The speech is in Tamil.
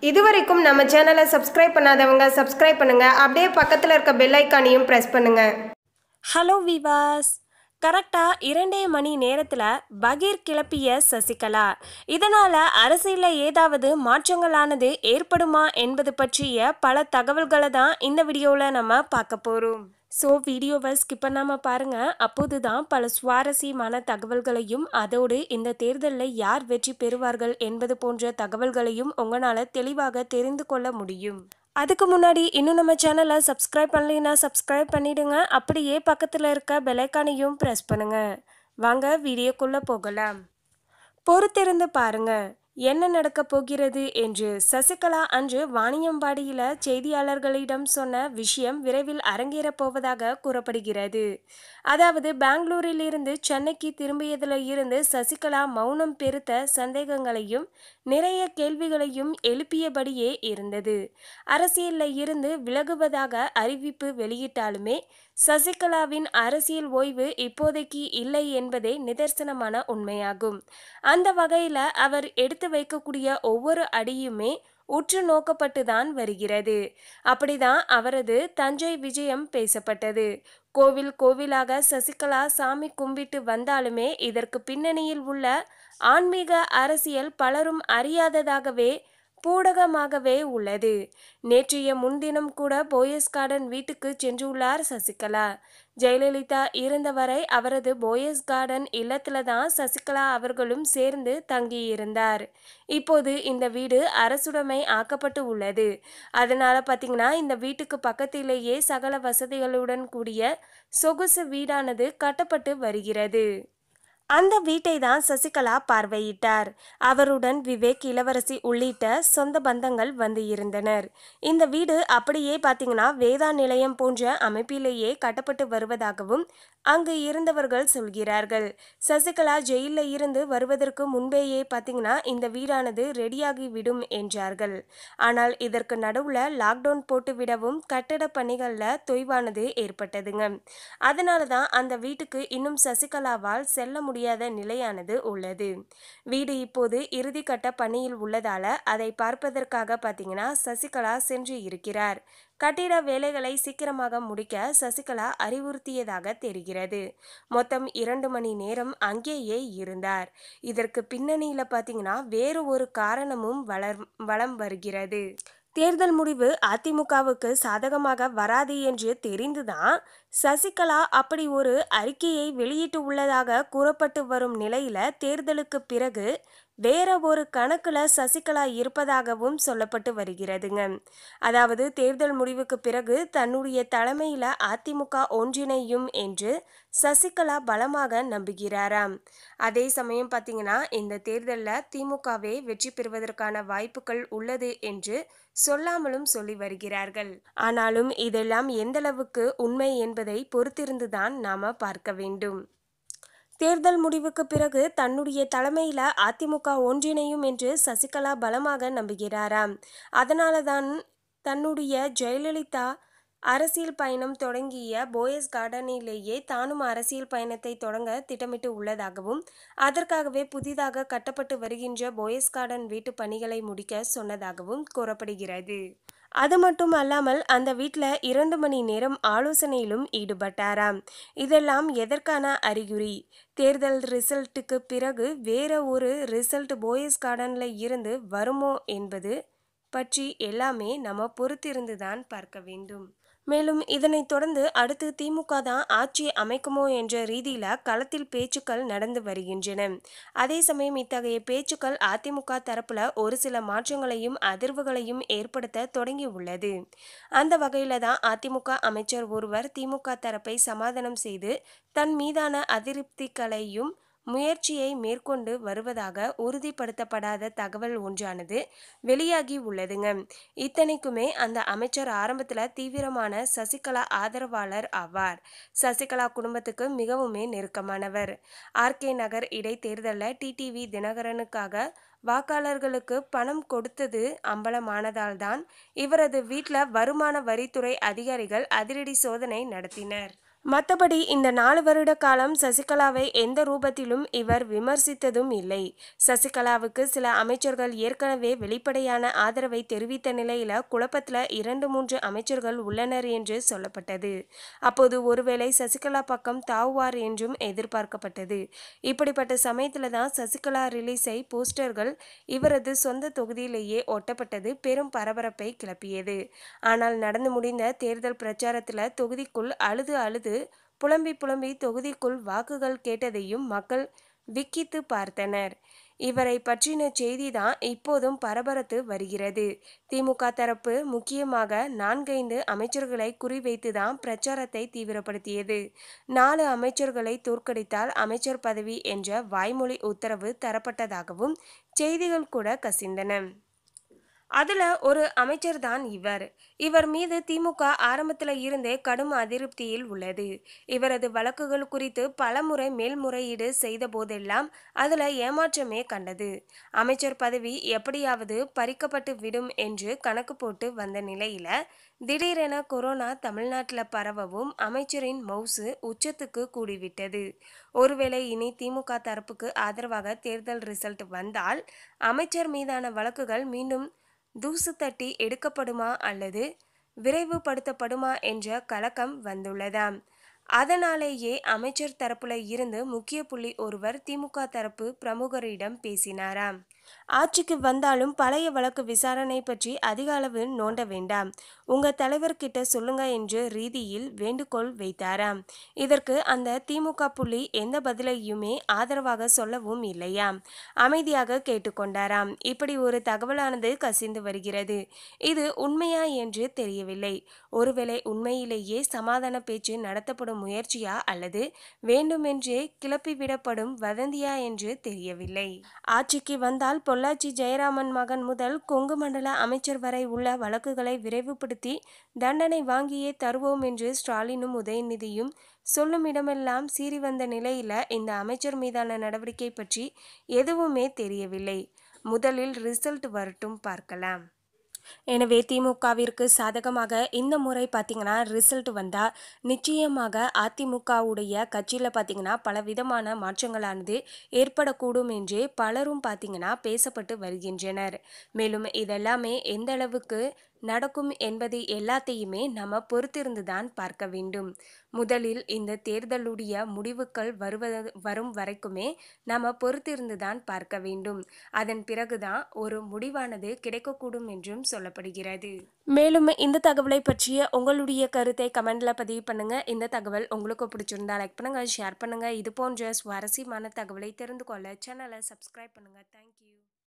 இதுவரைக்கும் நம்ம சேனலை சப்ஸ்கிரைப் பண்ணாதவங்க சப்ஸ்கிரைப் பண்ணுங்க அப்படியே பக்கத்தில் இருக்க பெல் ஐக்கானையும் ப்ரெஸ் பண்ணுங்க ஹலோ விவாஸ் கரெக்டாக இரண்டே மணி நேரத்தில் பகீர் கிளப்பிய சசிகலா இதனால் அரசியலில் ஏதாவது மாற்றங்களானது ஏற்படுமா என்பது பற்றிய பல தகவல்களை தான் இந்த வீடியோவில் நம்ம பார்க்க போகிறோம் ஸோ வீடியோவை ஸ்கிப் பண்ணாமல் பாருங்கள் அப்போது தான் பல சுவாரஸ்யமான தகவல்களையும் அதோடு இந்த தேர்தலில் யார் வெற்றி பெறுவார்கள் என்பது போன்ற தகவல்களையும் உங்களால் தெளிவாக தெரிந்து கொள்ள முடியும் அதுக்கு முன்னாடி இன்னும் நம்ம சேனலை சப்ஸ்கிரைப் பண்ணலைன்னா சப்ஸ்கிரைப் பண்ணிடுங்க அப்படியே பக்கத்தில் இருக்க பெலைக்கானையும் ப்ரெஸ் பண்ணுங்க வாங்க வீடியோக்குள்ளே போகலாம் பொறுத்திருந்து பாருங்க என்ன நடக்க போகிறது என்று சசிகலா அன்று வாணியம்பாடியில் செய்தியாளர்களிடம் சொன்ன விஷயம் விரைவில் அரங்கேறப் போவதாக கூறப்படுகிறது அதாவது பெங்களூரில் இருந்து சென்னைக்கு திரும்பியதில் இருந்து சசிகலா மௌனம் பெருத்த சந்தேகங்களையும் நிறைய கேள்விகளையும் எழுப்பியபடியே இருந்தது அரசியலில் இருந்து விலகுவதாக அறிவிப்பு வெளியிட்டாலுமே சசிகலாவின் அரசியல் ஓய்வு இப்போதைக்கு இல்லை என்பதே நிதர்சனமான உண்மையாகும் அந்த வகையில் அவர் எடுத்து வைக்கக்கூடிய ஒவ்வொரு அடியுமே உற்று நோக்கப்பட்டுதான் வருகிறது அப்படிதான் அவரது தஞ்சை விஜயம் பேசப்பட்டது கோவில் கோவிலாக சசிகலா சாமி கும்பிட்டு வந்தாலுமே இதற்கு பின்னணியில் உள்ள ஆன்மீக அரசியல் பலரும் அறியாததாகவே பூடகமாகவே உள்ளது நேற்றைய முன்தினம் கூட போயஸ் கார்டன் வீட்டுக்கு சென்றுள்ளார் சசிகலா ஜெயலலிதா இருந்தவரை அவரது போயஸ் கார்டன் இல்லத்துல தான் சசிகலா அவர்களும் சேர்ந்து தங்கியிருந்தார் இப்போது இந்த வீடு அரசுடைமை ஆக்கப்பட்டு உள்ளது அதனால பார்த்தீங்கன்னா இந்த வீட்டுக்கு பக்கத்திலேயே சகல வசதிகளுடன் கூடிய சொகுசு வீடானது கட்டப்பட்டு வருகிறது அந்த வீட்டை தான் சசிகலா பார்வையிட்டார் அவருடன் விவேக் இளவரசி உள்ளிட்ட சொந்த பந்தங்கள் வந்து இருந்தனர் இந்த வீடு அப்படியே பார்த்தீங்கன்னா வேதா நிலையம் போன்ற அமைப்பிலேயே கட்டப்பட்டு வருவதாகவும் அங்கு இருந்தவர்கள் சொல்கிறார்கள் சசிகலா ஜெயிலில் இருந்து வருவதற்கு முன்பேயே பார்த்தீங்கன்னா இந்த வீடானது ரெடியாகி விடும் என்றார்கள் ஆனால் இதற்கு நடுவில் லாக்டவுன் போட்டு விடவும் கட்டட பணிகளில் தொய்வானது ஏற்பட்டதுங்க அதனால தான் அந்த வீட்டுக்கு இன்னும் சசிகலாவால் செல்ல முடியாத நிலையானது உள்ளது வீடு இப்போது இறுதிக்கட்ட பணியில் உள்ளதால அதை பார்ப்பதற்காக பார்த்தீங்கன்னா சசிகலா சென்று இருக்கிறார் கட்டிட வேலைகளை சீக்கிரமாக முடிக்க சசிகலா அறிவுறுத்தியதாக தெரிகிறது மொத்தம் இரண்டு மணி நேரம் அங்கேயே இருந்தார் இதற்கு பின்னணியில் பார்த்தீங்கன்னா வேறு ஒரு காரணமும் வளர் வளம் வருகிறது தேர்தல் முடிவு அதிமுகவுக்கு சாதகமாக வராது என்று தெரிந்துதான் சசிகலா அப்படி ஒரு அறிக்கையை வெளியிட்டு உள்ளதாக கூறப்பட்டு வரும் நிலையில தேர்தலுக்கு பிறகு வேற ஒரு கணக்குல சசிகலா இருப்பதாகவும் சொல்லப்பட்டு வருகிறதுங்க அதாவது தேர்தல் முடிவுக்கு பிறகு தன்னுடைய தலைமையில அதிமுக ஒன்றிணையும் என்று சசிகலா பலமாக நம்புகிறாராம் அதே சமயம் பார்த்தீங்கன்னா இந்த தேர்தலில் திமுகவே வெற்றி பெறுவதற்கான வாய்ப்புகள் உள்ளது என்று சொல்லாமலும் சொல்லி வருகிறார்கள் ஆனாலும் இதெல்லாம் எந்தளவுக்கு உண்மை என்பதை பொறுத்திருந்துதான் நாம பார்க்க வேண்டும் தேர்தல் முடிவுக்கு பிறகு தன்னுடைய தலைமையில அதிமுக ஒன்றிணையும் என்று சசிகலா பலமாக நம்புகிறாராம் அதனால தான் தன்னுடைய ஜெயலலிதா அரசியல் பயணம் தொடங்கிய போயஸ் கார்டனிலேயே தானும் அரசியல் பயணத்தை தொடங்க திட்டமிட்டு உள்ளதாகவும் அதற்காகவே புதிதாக கட்டப்பட்டு வருகின்ற போயஸ் கார்டன் வீட்டு பணிகளை முடிக்க சொன்னதாகவும் கூறப்படுகிறது அது மட்டும் அல்லாமல் அந்த வீட்டில் இரண்டு மணி நேரம் ஆலோசனையிலும் ஈடுபட்டாராம் இதெல்லாம் எதற்கான அறிகுறி தேர்தல் ரிசல்ட்டுக்கு பிறகு வேற ஒரு ரிசல்ட் போயஸ் கார்டனில் இருந்து வருமோ என்பது பற்றி எல்லாமே நம்ம பொறுத்திருந்து தான் பார்க்க வேண்டும் மேலும் இதனைத் தொடர்ந்து அடுத்து திமுக தான் ஆட்சி அமைக்குமோ என்ற ரீதியில் களத்தில் பேச்சுக்கள் நடந்து வருகின்றன அதே சமயம் இத்தகைய பேச்சுக்கள் அதிமுக தரப்புல ஒரு சில மாற்றங்களையும் அதிர்வுகளையும் ஏற்படுத்த தொடங்கி உள்ளது அந்த வகையில தான் அதிமுக அமைச்சர் ஒருவர் திமுக தரப்பை சமாதானம் செய்து தன் மீதான அதிருப்திகளையும் முயற்சியை மேற்கொண்டு வருவதாக உறுதிப்படுத்தப்படாத தகவல் ஒன்றானது வெளியாகி உள்ளதுங்க இத்தனைக்குமே அந்த அமைச்சர் ஆரம்பத்தில் தீவிரமான சசிகலா ஆதரவாளர் ஆவார் சசிகலா குடும்பத்துக்கு மிகவுமே நெருக்கமானவர் ஆர்கே நகர் இடைத்தேர்தலில் டிடிவி தினகரனுக்காக வாக்காளர்களுக்கு பணம் கொடுத்தது அம்பலமானதால் தான் இவரது வீட்டில் வருமான வரித்துறை அதிகாரிகள் அதிரடி சோதனை நடத்தினர் மற்றபடி இந்த நாலு வருட காலம் சசிகலாவை எந்த ரூபத்திலும் இவர் விமர்சித்ததும் இல்லை சசிகலாவுக்கு சில அமைச்சர்கள் ஏற்கனவே வெளிப்படையான ஆதரவை தெரிவித்த நிலையில குழப்பத்தில் இரண்டு மூன்று அமைச்சர்கள் உள்ளனர் என்று சொல்லப்பட்டது அப்போது ஒருவேளை சசிகலா பக்கம் தாவுவார் என்றும் எதிர்பார்க்கப்பட்டது இப்படிப்பட்ட சமயத்தில் தான் சசிகலா ரிலீஸை போஸ்டர்கள் இவரது சொந்த தொகுதியிலேயே ஒட்டப்பட்டது பெரும் பரபரப்பை கிளப்பியது ஆனால் நடந்து முடிந்த தேர்தல் பிரச்சாரத்தில் தொகுதிக்குள் அழுது அழுது புலம்பி புலம்பி தொகுதிக்குள் வாக்குகள் கேட்டதையும் மக்கள் விக்கித்து பார்த்தனர் இவரை பற்றின செய்தி தான் இப்போதும் பரபரத்து வருகிறது திமுக தரப்பு முக்கியமாக நான்கைந்து அமைச்சர்களை குறிவைத்து தான் பிரச்சாரத்தை தீவிரப்படுத்தியது நாலு அமைச்சர்களை தோற்கடித்தால் அமைச்சர் பதவி என்ற வாய்மொழி உத்தரவு தரப்பட்டதாகவும் செய்திகள் கூட கசிந்தன அதுல ஒரு அமைச்சர் தான் இவர் இவர் மீது திமுக ஆரம்பத்தில் இருந்தே கடும் அதிருப்தியில் உள்ளது இவரது வழக்குகள் குறித்து பலமுறை மேல்முறையீடு செய்த போதெல்லாம் அதுல ஏமாற்றமே கண்டது அமைச்சர் பதவி எப்படியாவது பறிக்கப்பட்டு விடும் என்று கணக்கு போட்டு வந்த நிலையில திடீரென கொரோனா தமிழ்நாட்டில் பரவவும் அமைச்சரின் மவுசு உச்சத்துக்கு கூடிவிட்டது ஒருவேளை இனி திமுக தரப்புக்கு ஆதரவாக தேர்தல் ரிசல்ட் வந்தால் அமைச்சர் மீதான வழக்குகள் மீண்டும் தூசு தட்டி எடுக்கப்படுமா அல்லது விரைவுபடுத்தப்படுமா என்ற கலக்கம் வந்துள்ளதாம் அதனாலேயே அமைச்சர் தரப்புல இருந்து முக்கிய புள்ளி ஒருவர் திமுக தரப்பு பிரமுகரிடம் பேசினாராம் ஆட்சிக்கு வந்தாலும் பழைய வழக்கு விசாரணை பற்றி அதிக அளவு நோண்ட வேண்டாம் உங்க தலைவர்கிட்ட சொல்லுங்க என்று ரீதியில் வேண்டுகோள் வைத்தாராம் இதற்கு அந்த திமுக புள்ளி எந்த பதிலையுமே ஆதரவாக சொல்லவும் இல்லையாம் அமைதியாக கேட்டுக்கொண்டாராம் இப்படி ஒரு தகவலானது கசிந்து வருகிறது இது உண்மையா என்று தெரியவில்லை ஒருவேளை உண்மையிலேயே சமாதான பேச்சு நடத்தப்படும் முயற்சியா அல்லது வேண்டுமென்றே கிளப்பிவிடப்படும் வதந்தியா என்று தெரியவில்லை ஆட்சிக்கு வந்தால் பொள்ளாச்சி ஜெயராமன் மகன் முதல் கொங்கு மண்டல அமைச்சர் வரை உள்ள வழக்குகளை விரைவுபடுத்தி தண்டனை வாங்கியே தருவோம் என்று ஸ்டாலினும் உதயநிதியும் சொல்லும் இடமெல்லாம் சீறி வந்த நிலையில இந்த அமைச்சர் மீதான நடவடிக்கை பற்றி எதுவுமே தெரியவில்லை முதலில் ரிசல்ட் வரட்டும் பார்க்கலாம் எனவே திமுகவிற்கு சாதகமாக இந்த முறை பார்த்தீங்கன்னா ரிசல்ட் வந்தால் நிச்சயமாக அதிமுகவுடைய கட்சியில் பார்த்தீங்கன்னா பல விதமான மாற்றங்களானது ஏற்படக்கூடும் என்றே பலரும் பார்த்தீங்கன்னா பேசப்பட்டு வருகின்றனர் மேலும் இதெல்லாமே எந்த அளவுக்கு நடக்கும் என்பது எல்லாத்தையுமே நம்ம பொறுத்திருந்து தான் பார்க்க வேண்டும் முதலில் இந்த தேர்தலுடைய முடிவுகள் வருவது வரும் வரைக்குமே நம்ம பொறுத்திருந்து தான் பார்க்க வேண்டும் அதன் பிறகுதான் ஒரு முடிவானது கிடைக்கக்கூடும் என்றும் சொல்லப்படுகிறது மேலும் இந்த தகவலை பற்றிய உங்களுடைய கருத்தை கமெண்ட்ல பதிவு பண்ணுங்க இந்த தகவல் உங்களுக்கு பிடிச்சிருந்தா லைக் பண்ணுங்க ஷேர் பண்ணுங்க இது போன்ற சுவாரஸ்யமான தகவலை தெரிந்து கொள்ள சேனலை சப்ஸ்கிரைப் பண்ணுங்க தேங்க்யூ